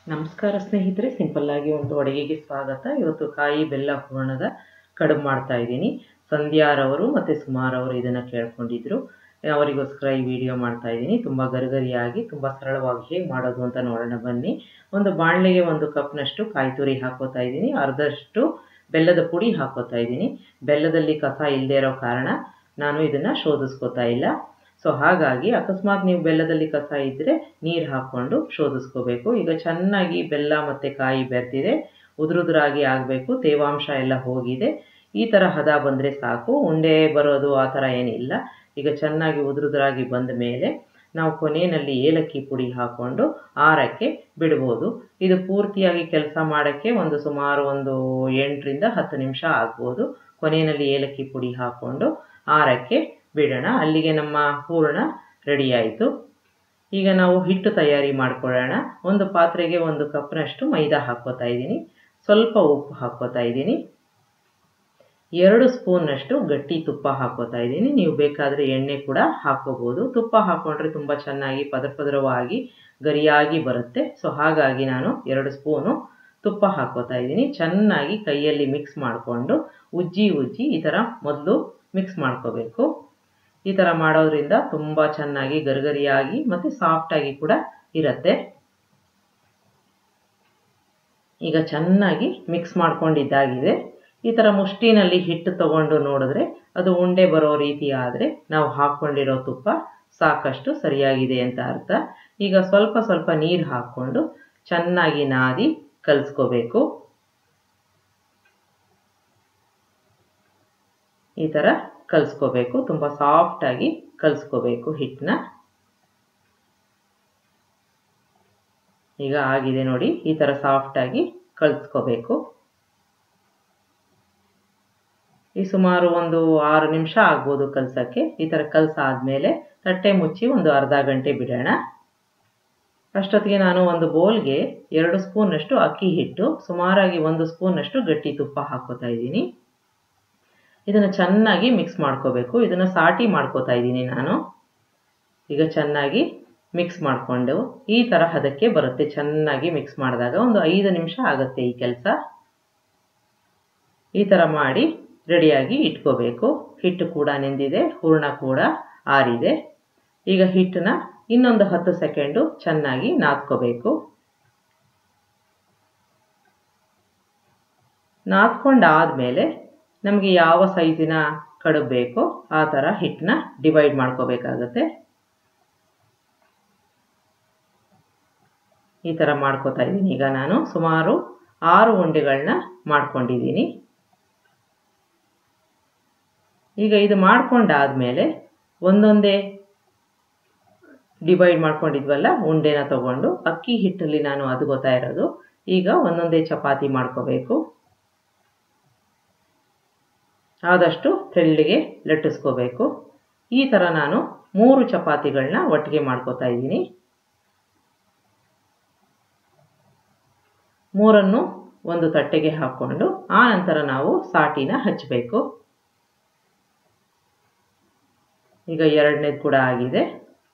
ನಮಸ್ಕಾರ ಸ್ನೇಹಿತರೆ ಸಿಂಪಲ್ ಆಗಿ ಒಂದು ಅಡುಗೆಗೆ ಸ್ವಾಗತ ಇವತ್ತು ಕಾಯಿ ಬೆಲ್ಲ ಹೂರಣದ ಕಡುಬು ಮಾಡ್ತಾ ಇದ್ದೀನಿ ಸಂಧ್ಯಾರವರು ಮತ್ತು ಸುಮಾರವರು ಇದನ್ನು ಕೇಳ್ಕೊಂಡಿದ್ರು ಅವರಿಗೋಸ್ಕರ ಈ ವಿಡಿಯೋ ಮಾಡ್ತಾ ಇದ್ದೀನಿ ತುಂಬ ಗರಿಗರಿಯಾಗಿ ತುಂಬ ಸರಳವಾಗಿ ಹೇಗೆ ಮಾಡೋದು ಅಂತ ನೋಡೋಣ ಬನ್ನಿ ಒಂದು ಬಾಣಲೆಗೆ ಒಂದು ಕಪ್ನಷ್ಟು ಕಾಯಿ ತುರಿ ಹಾಕೋತಾ ಇದ್ದೀನಿ ಅರ್ಧಷ್ಟು ಬೆಲ್ಲದ ಪುಡಿ ಹಾಕೋತಾ ಇದ್ದೀನಿ ಬೆಲ್ಲದಲ್ಲಿ ಕಸ ಇಲ್ಲದೆ ಇರೋ ಕಾರಣ ನಾನು ಇದನ್ನು ಶೋಧಿಸ್ಕೋತಾ ಇಲ್ಲ ಸೊ ಹಾಗಾಗಿ ಅಕಸ್ಮಾತ್ ನೀವು ಬೆಲ್ಲದಲ್ಲಿ ಕಸ ಇದ್ದರೆ ನೀರು ಹಾಕ್ಕೊಂಡು ಶೋಧಿಸ್ಕೋಬೇಕು ಈಗ ಚೆನ್ನಾಗಿ ಬೆಲ್ಲ ಮತ್ತು ಕಾಯಿ ಬೆರೆತಿದೆ ಉದುರುದುರಾಗಿ ಆಗಬೇಕು ತೇವಾಂಶ ಎಲ್ಲ ಹೋಗಿದೆ ಈ ಥರ ಹದ ಬಂದರೆ ಸಾಕು ಉಂಡೆ ಬರೋದು ಆ ಥರ ಏನಿಲ್ಲ ಈಗ ಚೆನ್ನಾಗಿ ಉದುರುದುರಾಗಿ ಬಂದ ಮೇಲೆ ನಾವು ಕೊನೆಯಲ್ಲಿ ಏಲಕ್ಕಿ ಪುಡಿ ಹಾಕ್ಕೊಂಡು ಆರಕ್ಕೆ ಬಿಡ್ಬೋದು ಇದು ಪೂರ್ತಿಯಾಗಿ ಕೆಲಸ ಮಾಡೋಕ್ಕೆ ಒಂದು ಸುಮಾರು ಒಂದು ಎಂಟರಿಂದ ಹತ್ತು ನಿಮಿಷ ಆಗ್ಬೋದು ಕೊನೆಯಲ್ಲಿ ಏಲಕ್ಕಿ ಪುಡಿ ಹಾಕ್ಕೊಂಡು ಆರಕ್ಕೆ ಬಿಡೋಣ ಅಲ್ಲಿಗೆ ನಮ್ಮ ಹೂರಣ ರೆಡಿ ಆಯಿತು ಈಗ ನಾವು ಹಿಟ್ಟು ತಯಾರಿ ಮಾಡ್ಕೊಳ್ಳೋಣ ಒಂದು ಪಾತ್ರೆಗೆ ಒಂದು ಕಪ್ನಷ್ಟು ಮೈದಾ ಹಾಕ್ಕೋತಾ ಇದ್ದೀನಿ ಸ್ವಲ್ಪ ಉಪ್ಪು ಹಾಕ್ಕೋತಾ ಇದ್ದೀನಿ ಎರಡು ಸ್ಪೂನ್ನಷ್ಟು ಗಟ್ಟಿ ತುಪ್ಪ ಹಾಕ್ಕೋತಾ ಇದ್ದೀನಿ ನೀವು ಬೇಕಾದರೆ ಎಣ್ಣೆ ಕೂಡ ಹಾಕ್ಕೋಬೋದು ತುಪ್ಪ ಹಾಕ್ಕೊಂಡ್ರೆ ತುಂಬ ಚೆನ್ನಾಗಿ ಪದರ ಪದರವಾಗಿ ಗರಿಯಾಗಿ ಬರುತ್ತೆ ಸೊ ಹಾಗಾಗಿ ನಾನು ಎರಡು ಸ್ಪೂನು ತುಪ್ಪ ಹಾಕ್ಕೋತಾ ಇದ್ದೀನಿ ಚೆನ್ನಾಗಿ ಕೈಯಲ್ಲಿ ಮಿಕ್ಸ್ ಮಾಡಿಕೊಂಡು ಉಜ್ಜಿ ಉಜ್ಜಿ ಈ ಥರ ಮೊದಲು ಮಿಕ್ಸ್ ಮಾಡ್ಕೋಬೇಕು ಈ ಥರ ಮಾಡೋದ್ರಿಂದ ತುಂಬ ಚೆನ್ನಾಗಿ ಗರಿಗರಿಯಾಗಿ ಮತ್ತು ಸಾಫ್ಟಾಗಿ ಕೂಡ ಇರುತ್ತೆ ಈಗ ಚೆನ್ನಾಗಿ ಮಿಕ್ಸ್ ಮಾಡ್ಕೊಂಡಿದ್ದಾಗಿದೆ ಈ ಥರ ಮುಷ್ಟಿನಲ್ಲಿ ಹಿಟ್ಟು ತಗೊಂಡು ನೋಡಿದ್ರೆ ಅದು ಉಂಡೆ ಬರೋ ರೀತಿ ಆದರೆ ನಾವು ಹಾಕ್ಕೊಂಡಿರೋ ತುಪ್ಪ ಸಾಕಷ್ಟು ಸರಿಯಾಗಿದೆ ಅಂತ ಅರ್ಥ ಈಗ ಸ್ವಲ್ಪ ಸ್ವಲ್ಪ ನೀರು ಹಾಕ್ಕೊಂಡು ಚೆನ್ನಾಗಿ ನಾದಿ ಕಲಿಸ್ಕೋಬೇಕು ಈ ಥರ ಕಲಿಸ್ಕೋಬೇಕು ತುಂಬ ಸಾಫ್ಟಾಗಿ ಕಲಿಸ್ಕೋಬೇಕು ಹಿಟ್ಟನ್ನ ಈಗ ಆಗಿದೆ ನೋಡಿ ಈ ಥರ ಸಾಫ್ಟಾಗಿ ಕಲಿಸ್ಕೋಬೇಕು ಈ ಸುಮಾರು ಒಂದು ಆರು ನಿಮಿಷ ಆಗ್ಬೋದು ಕಲ್ಸೋಕ್ಕೆ ಈ ಥರ ಕಲಸಾದ್ಮೇಲೆ ತಟ್ಟೆ ಮುಚ್ಚಿ ಒಂದು ಅರ್ಧ ಗಂಟೆ ಬಿಡೋಣ ಅಷ್ಟೊತ್ತಿಗೆ ನಾನು ಒಂದು ಬೋಲ್ಗೆ ಎರಡು ಸ್ಪೂನಷ್ಟು ಅಕ್ಕಿ ಹಿಟ್ಟು ಸುಮಾರಾಗಿ ಒಂದು ಸ್ಪೂನಷ್ಟು ಗಟ್ಟಿ ತುಪ್ಪ ಹಾಕೋತಾ ಇದ್ದೀನಿ ಇದನ್ನು ಚೆನ್ನಾಗಿ ಮಿಕ್ಸ್ ಮಾಡ್ಕೋಬೇಕು ಇದನ್ನು ಸಾಟಿ ಮಾಡ್ಕೋತಾ ಇದ್ದೀನಿ ನಾನು ಈಗ ಚೆನ್ನಾಗಿ ಮಿಕ್ಸ್ ಮಾಡಿಕೊಂಡು ಈ ಥರ ಹದಕ್ಕೆ ಬರುತ್ತೆ ಚೆನ್ನಾಗಿ ಮಿಕ್ಸ್ ಮಾಡಿದಾಗ ಒಂದು ಐದು ನಿಮಿಷ ಆಗುತ್ತೆ ಈ ಕೆಲಸ ಈ ಥರ ಮಾಡಿ ರೆಡಿಯಾಗಿ ಇಟ್ಕೋಬೇಕು ಹಿಟ್ಟು ಕೂಡ ನೆಂದಿದೆ ಹೂರ್ಣ ಕೂಡ ಆರಿದೆ ಈಗ ಹಿಟ್ಟನ್ನ ಇನ್ನೊಂದು ಹತ್ತು ಸೆಕೆಂಡು ಚೆನ್ನಾಗಿ ನಾದ್ಕೋಬೇಕು ನಾದ್ಕೊಂಡಾದಮೇಲೆ ನಮಗೆ ಯಾವ ಸೈಜಿನ ಕಡುಬು ಬೇಕೋ ಆ ಥರ ಹಿಟ್ಟನ್ನ ಡಿವೈಡ್ ಮಾಡ್ಕೋಬೇಕಾಗತ್ತೆ ಈ ಥರ ಮಾಡ್ಕೋತಾ ಇದ್ದೀನಿ ಈಗ ನಾನು ಸುಮಾರು ಆರು ಉಂಡೆಗಳನ್ನ ಮಾಡ್ಕೊಂಡಿದ್ದೀನಿ ಈಗ ಇದು ಮಾಡ್ಕೊಂಡಾದ್ಮೇಲೆ ಒಂದೊಂದೇ ಡಿವೈಡ್ ಮಾಡ್ಕೊಂಡಿದ್ವಲ್ಲ ಉಂಡೆನ ತಗೊಂಡು ಅಕ್ಕಿ ಹಿಟ್ಟಲ್ಲಿ ನಾನು ಅದ್ಕೋತಾ ಇರೋದು ಈಗ ಒಂದೊಂದೇ ಚಪಾತಿ ಮಾಡ್ಕೋಬೇಕು ಆದಷ್ಟು ತೆಳ್ಳಿಗೆ ಲಟ್ಟಿಸ್ಕೋಬೇಕು ಈ ಥರ ನಾನು ಮೂರು ಚಪಾತಿಗಳನ್ನ ಒಟ್ಟಿಗೆ ಮಾಡ್ಕೋತಾ ಇದ್ದೀನಿ ಮೂರನ್ನು ಒಂದು ತಟ್ಟೆಗೆ ಹಾಕ್ಕೊಂಡು ಆ ನಂತರ ನಾವು ಸಾಟಿನ ಹಚ್ಚಬೇಕು ಈಗ ಎರಡನೇದು ಕೂಡ ಆಗಿದೆ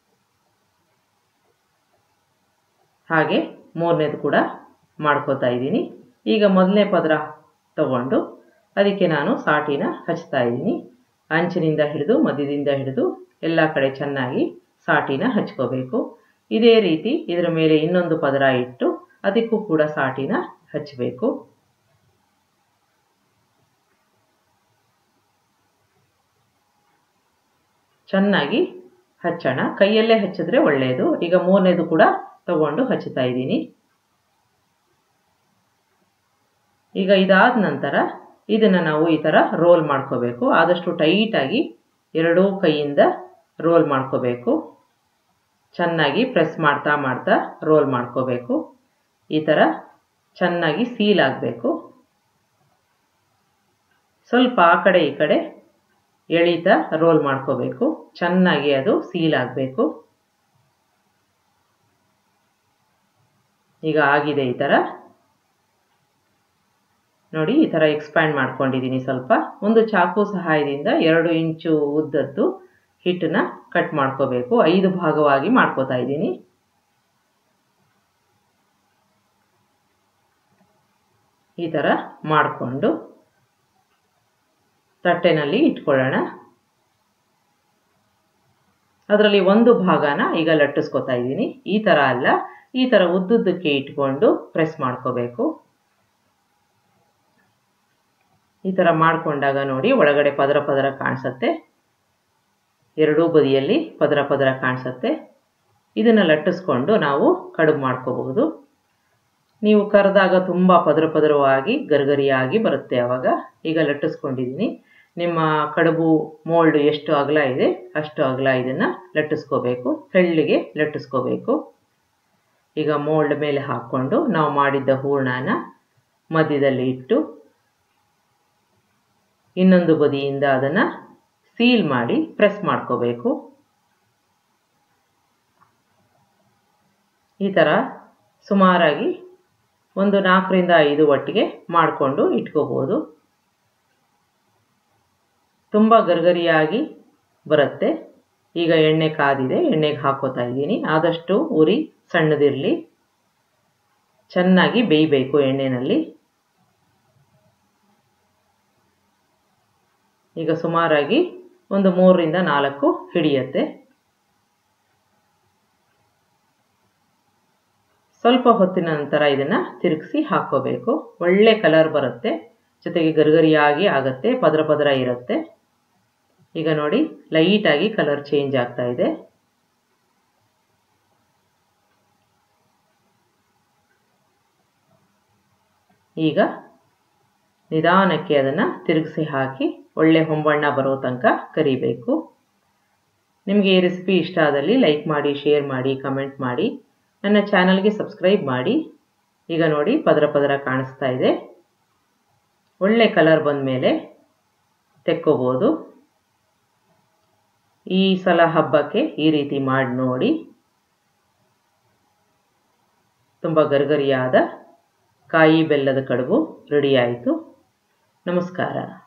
ಹಾಗೆ ಮೂರನೇದು ಕೂಡ ಮಾಡ್ಕೋತಾ ಇದ್ದೀನಿ ಈಗ ಮೊದಲನೇ ಪದರ ತಗೊಂಡು ಅದಕ್ಕೆ ನಾನು ಸಾಟಿನ ಹಚ್ತಾ ಇದ್ದೀನಿ ಅಂಚಿನಿಂದ ಹಿಡಿದು ಮಧ್ಯದಿಂದ ಹಿಡಿದು ಎಲ್ಲ ಕಡೆ ಚೆನ್ನಾಗಿ ಸಾಟಿನ ಹಚ್ಕೋಬೇಕು ಇದೇ ರೀತಿ ಇದರ ಮೇಲೆ ಇನ್ನೊಂದು ಪದರ ಇಟ್ಟು ಅದಕ್ಕೂ ಕೂಡ ಸಾಟಿನ ಹಚ್ಚಬೇಕು ಚೆನ್ನಾಗಿ ಹಚ್ಚೋಣ ಕೈಯಲ್ಲೇ ಹಚ್ಚಿದ್ರೆ ಒಳ್ಳೆಯದು ಈಗ ಮೂರನೇದು ಕೂಡ ತಗೊಂಡು ಹಚ್ಚುತ್ತಾ ಇದ್ದೀನಿ ಈಗ ಇದಾದ ನಂತರ ಇದನ್ನು ನಾವು ಈ ಥರ ರೋಲ್ ಮಾಡ್ಕೋಬೇಕು ಆದಷ್ಟು ಟೈಟಾಗಿ ಎರಡೂ ಕೈಯಿಂದ ರೋಲ್ ಮಾಡ್ಕೋಬೇಕು ಚೆನ್ನಾಗಿ ಪ್ರೆಸ್ ಮಾಡ್ತಾ ಮಾಡ್ತಾ ರೋಲ್ ಮಾಡ್ಕೋಬೇಕು ಈ ಥರ ಚೆನ್ನಾಗಿ ಸೀಲ್ ಆಗಬೇಕು ಸ್ವಲ್ಪ ಆ ಕಡೆ ಈ ಕಡೆ ಎಳಿತಾ ರೋಲ್ ಮಾಡ್ಕೋಬೇಕು ಚೆನ್ನಾಗಿ ಅದು ಸೀಲ್ ಆಗಬೇಕು ಈಗ ಆಗಿದೆ ಈ ಥರ ನೋಡಿ ಈ ಥರ ಎಕ್ಸ್ಪ್ಯಾಂಡ್ ಮಾಡ್ಕೊಂಡಿದ್ದೀನಿ ಸ್ವಲ್ಪ ಒಂದು ಚಾಕು ಸಹಾಯದಿಂದ ಎರಡು ಇಂಚು ಉದ್ದದ್ದು ಹಿಟ್ಟನ್ನ ಕಟ್ ಮಾಡ್ಕೋಬೇಕು ಐದು ಭಾಗವಾಗಿ ಮಾಡ್ಕೋತಾ ಇದ್ದೀನಿ ಈ ಥರ ಮಾಡಿಕೊಂಡು ತಟ್ಟೆನಲ್ಲಿ ಇಟ್ಕೊಳ್ಳೋಣ ಅದರಲ್ಲಿ ಒಂದು ಭಾಗನ ಈಗ ಲಟ್ಟಿಸ್ಕೊತಾ ಇದ್ದೀನಿ ಈ ಥರ ಅಲ್ಲ ಈ ಥರ ಉದ್ದುದ್ದಕ್ಕೆ ಇಟ್ಕೊಂಡು ಪ್ರೆಸ್ ಮಾಡ್ಕೋಬೇಕು ಈ ಥರ ಮಾಡಿಕೊಂಡಾಗ ನೋಡಿ ಒಳಗಡೆ ಪದರ ಪದರ ಕಾಣಿಸುತ್ತೆ ಎರಡೂ ಬದಿಯಲ್ಲಿ ಪದರ ಪದರ ಕಾಣಿಸುತ್ತೆ ಇದನ್ನು ಲಟ್ಟಿಸ್ಕೊಂಡು ನಾವು ಕಡುಬು ಮಾಡ್ಕೋಬಹುದು ನೀವು ಕರೆದಾಗ ತುಂಬ ಪದರ ಪದರವಾಗಿ ಗರಿಗರಿಯಾಗಿ ಬರುತ್ತೆ ಆವಾಗ ಈಗ ಲಟ್ಟಿಸ್ಕೊಂಡಿದ್ದೀನಿ ನಿಮ್ಮ ಕಡುಬು ಮೋಲ್ಡ್ ಎಷ್ಟು ಅಗಲ ಇದೆ ಅಷ್ಟು ಅಗಲ ಇದನ್ನು ಲಟ್ಟಿಸ್ಕೋಬೇಕು ತೆಳ್ಳಿಗೆ ಲಟ್ಟಿಸ್ಕೋಬೇಕು ಈಗ ಮೋಲ್ಡ್ ಮೇಲೆ ಹಾಕ್ಕೊಂಡು ನಾವು ಮಾಡಿದ್ದ ಹೂರ್ಣನ ಮಧ್ಯದಲ್ಲಿ ಇಟ್ಟು ಇನ್ನೊಂದು ಬದಿಯಿಂದ ಅದನ್ನು ಸೀಲ್ ಮಾಡಿ ಪ್ರೆಸ್ ಮಾಡ್ಕೋಬೇಕು ಈ ಥರ ಸುಮಾರಾಗಿ ಒಂದು ನಾಲ್ಕರಿಂದ ಐದು ಒಟ್ಟಿಗೆ ಮಾಡಿಕೊಂಡು ಇಟ್ಕೋಬೋದು ತುಂಬ ಗರ್ಗರಿಯಾಗಿ ಬರುತ್ತೆ ಈಗ ಎಣ್ಣೆ ಕಾದಿದೆ ಎಣ್ಣೆಗೆ ಹಾಕೋತಾ ಇದ್ದೀನಿ ಆದಷ್ಟು ಉರಿ ಸಣ್ಣದಿರಲಿ ಚೆನ್ನಾಗಿ ಬೇಯಬೇಕು ಎಣ್ಣೆಯಲ್ಲಿ ಈಗ ಸುಮಾರಾಗಿ ಒಂದು ಮೂರರಿಂದ ನಾಲ್ಕು ಹಿಡಿಯುತ್ತೆ ಸ್ವಲ್ಪ ಹೊತ್ತಿನ ನಂತರ ಇದನ್ನು ತಿರುಗಿಸಿ ಹಾಕ್ಕೋಬೇಕು ಒಳ್ಳೆ ಕಲರ್ ಬರುತ್ತೆ ಜೊತೆಗೆ ಗರಿಗರಿಯಾಗಿ ಆಗುತ್ತೆ ಪದರ ಪದರ ಇರುತ್ತೆ ಈಗ ನೋಡಿ ಲೈಟಾಗಿ ಕಲರ್ ಚೇಂಜ್ ಆಗ್ತಾ ಇದೆ ಈಗ ನಿಧಾನಕ್ಕೆ ಅದನ್ನು ತಿರುಗಿಸಿ ಹಾಕಿ ಒಳ್ಳೆ ಹೊಂಬಣ್ಣ ಬರೋ ತನಕ ಕರಿಬೇಕು ನಿಮಗೆ ಈ ರೆಸಿಪಿ ಇಷ್ಟ ಆದಲ್ಲಿ ಲೈಕ್ ಮಾಡಿ ಶೇರ್ ಮಾಡಿ ಕಮೆಂಟ್ ಮಾಡಿ ನನ್ನ ಚಾನಲ್ಗೆ ಸಬ್ಸ್ಕ್ರೈಬ್ ಮಾಡಿ ಈಗ ನೋಡಿ ಪದರ ಪದರ ಕಾಣಿಸ್ತಾ ಇದೆ ಒಳ್ಳೆ ಕಲರ್ ಬಂದ ಮೇಲೆ ತೆಕ್ಕೋಬೋದು ಈ ಸಲ ಹಬ್ಬಕ್ಕೆ ಈ ರೀತಿ ಮಾಡಿ ನೋಡಿ ತುಂಬ ಗರಿಗರಿಯಾದ ಕಾಯಿ ಬೆಲ್ಲದ ಕಡುಬು ರೆಡಿ ಆಯಿತು ನಮಸ್ಕಾರ